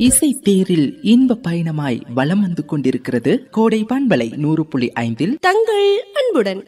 இசை தேரில் இன்ப பயணமாய் வலம் வந்து கொண்டிருக்கிறது கோடை பண்பலை நூறு புள்ளி ஐந்தில் தங்கள் அன்புடன்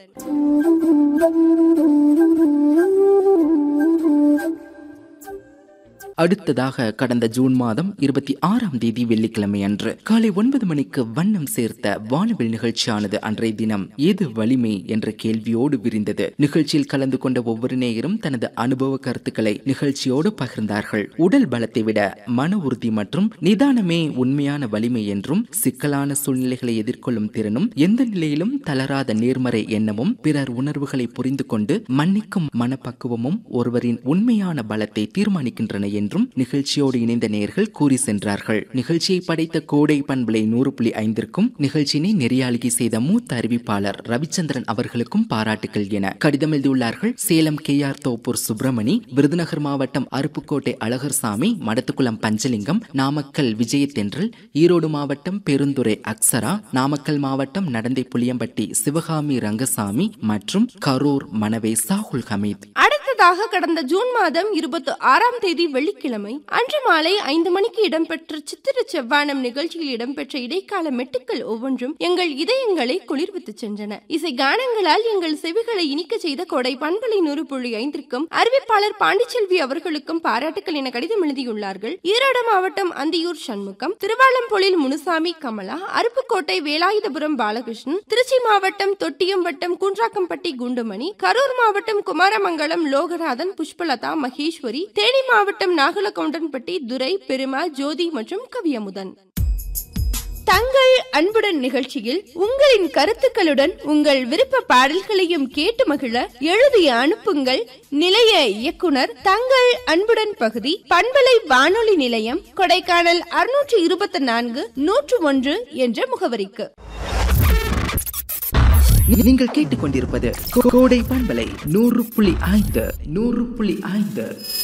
அடுத்ததாக கடந்த ஜூன் மாதம் இருபத்தி ஆறாம் தேதி வெள்ளிக்கிழமை அன்று காலை ஒன்பது மணிக்கு வண்ணம் சேர்த்த வானவில் நிகழ்ச்சியானது அன்றைய தினம் எது வலிமை என்ற கேள்வியோடு விரிந்தது நிகழ்ச்சியில் கலந்து கொண்ட ஒவ்வொரு நேயரும் தனது அனுபவ கருத்துக்களை நிகழ்ச்சியோடு பகிர்ந்தார்கள் உடல் பலத்தை விட மன உறுதி மற்றும் நிதானமே உண்மையான வலிமை என்றும் சிக்கலான சூழ்நிலைகளை எதிர்கொள்ளும் திறனும் எந்த நிலையிலும் தளராத நேர்மறை எண்ணமும் பிறர் உணர்வுகளை புரிந்து கொண்டு மன்னிக்கும் மனப்பக்குவமும் ஒருவரின் உண்மையான பலத்தை தீர்மானிக்கின்றன என்றும் நிகழ்ச்சியோடு இணைந்த நேயர்கள் கூறி சென்றார்கள் நிகழ்ச்சியை படைத்த கோடை பண்பலை நூறு புள்ளி ஐந்திற்கும் நிகழ்ச்சியினை நெறியாளுகை செய்த மூத்த அறிவிப்பாளர் ரவிச்சந்திரன் அவர்களுக்கும் பாராட்டுகள் என கடிதம் எழுதியுள்ளார்கள் சேலம் கே ஆர் தோப்பூர் சுப்பிரமணி விருதுநகர் மாவட்டம் அருப்புக்கோட்டை அழகர்சாமி மடத்துக்குளம் பஞ்சலிங்கம் நாமக்கல் விஜயத்தென்றல் ஈரோடு மாவட்டம் பெருந்துறை அக்ஸரா நாமக்கல் மாவட்டம் நடந்தை புளியம்பட்டி சிவகாமி ரங்கசாமி மற்றும் கரூர் மனவே சாகுல் ஹமீத் அடுத்ததாக கடந்த ஜூன் மாதம் இருபத்தி ஆறாம் தேதி வெள்ளிக்கிழமை அன்று மாலை ஐந்து மணிக்கு இடம்பெற்ற சித்திர செவ்வானம் நிகழ்ச்சியில் இடம்பெற்ற இடைக்கால மெட்டுக்கள் ஒவ்வொன்றும் எங்கள் இதயங்களை குளிர்வித்து சென்றன இசை கானங்களால் எங்கள் செவிகளை இனிக்க செய்த கொடை பண்பலை நூறு புள்ளி ஐந்திற்கும் அறிவிப்பாளர் பாண்டிச்செல்வி அவர்களுக்கும் பாராட்டுக்கள் என கடிதம் எழுதியுள்ளார்கள் ஈரோடு மாவட்டம் அந்தியூர் சண்முகம் திருவாலம்பொழில் முனுசாமி கமலா அருப்புக்கோட்டை வேலாயுதபுரம் பாலகிருஷ்ணன் திருச்சி மாவட்டம் தொட்டியம் வட்டம் குன்றாக்கம்பட்டி குண்டுமணி கரூர் மாவட்டம் குமாரமங்கலம் லோகநாதன் புஷ்பலதா மகேஸ்வரி தேனி மாவட்டம் நாகலகவுண்டன்பட்டி துரை பெருமா ஜோதி மற்றும் கவியமுதன் தங்கள் அன்புடன் நிகழ்ச்சியில் உங்களின் கருத்துக்களுடன் உங்கள் விருப்ப பாடல்களையும் கேட்டு மகிழ எழுதி அனுப்புங்கள் நிலைய இயக்குனர் தங்கள் அன்புடன் பகுதி பண்பலை வானொலி நிலையம் கொடைக்கானல் அறுநூற்று இருபத்தி நான்கு நூற்று ஒன்று என்ற முகவரிக்கு நீங்கள் கேட்டுக்கொண்டிருப்பது கோடை பண்பலை நூறு புள்ளி ஐந்து நூறு புள்ளி ஐந்து